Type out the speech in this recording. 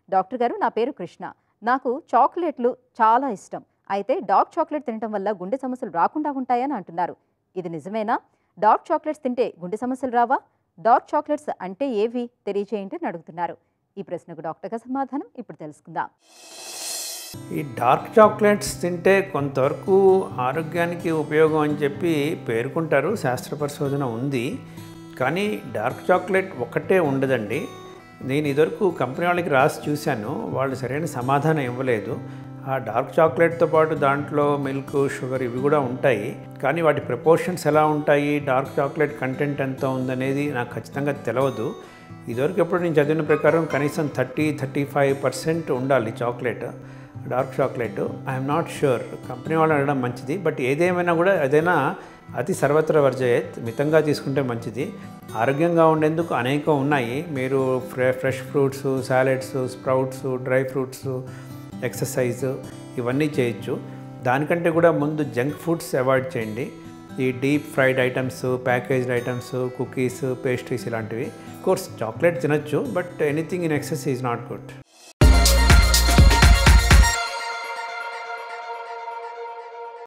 doctor గారు నా పేరు కృష్ణ నాకు చాక్లెట్లు చాలా ఇష్టం అయితే డార్క్ చాక్లెట్ తినటం వల్ల గుండె సమస్యలు రాకుండా ఉంటాయని అంటున్నారు ఇది నిజమేనా డార్క్ చాక్లెట్స్ తింటే గుండె సమస్యలు రావా డార్క్ చాక్లెట్స్ అంటే ఏవి తెలియచేయండి అని అడుగుతున్నారు ఈ ప్రశ్నకు డాక్టర్ గారి సమాధానం ఇప్పుడు తెలుసుకుందాం ఈ డార్క్ చాక్లెట్స్ తింటే కొంతవరకు ఆరోగ్యానికి ఉపయోగం అని చెప్పి పేర్కొంటారు శాస్త్ర పరిశోధన ఉంది కానీ డార్క్ చాక్లెట్ ఒక్కటే ఉండదండి నేను ఇదివరకు కంపెనీ వాళ్ళకి రాసి చూశాను వాళ్ళు సరైన సమాధానం ఇవ్వలేదు ఆ డార్క్ చాక్లెట్తో పాటు దాంట్లో మిల్క్ షుగర్ ఇవి కూడా ఉంటాయి కానీ వాటి ప్రపోర్షన్స్ ఎలా ఉంటాయి డార్క్ చాక్లెట్ కంటెంట్ ఎంత ఉందనేది నాకు ఖచ్చితంగా తెలియదు ఇదివరకు ఎప్పుడు నేను చదివిన ప్రకారం కనీసం థర్టీ థర్టీ ఫైవ్ పర్సెంట్ ఉండాలి chocolate dark chocolate I'm not sure company వాళ్ళు అనడం మంచిది బట్ ఏదేమైనా కూడా ఏదైనా అతి సర్వత్ర వర్జయత్ మితంగా తీసుకుంటే మంచిది ఆరోగ్యంగా ఉండేందుకు అనేకం ఉన్నాయి మీరు fre fresh fruits salads sprouts dry fruits exercise ఇవన్నీ చేయొచ్చు దానికంటే కూడా ముందు జంక్ ఫుడ్స్ అవాయిడ్ చేయండి ఈ deep fried items packaged items cookies pastries ఇలాంటివి కోర్స్ చాక్లెట్ తినొచ్చు but anything in excess is not good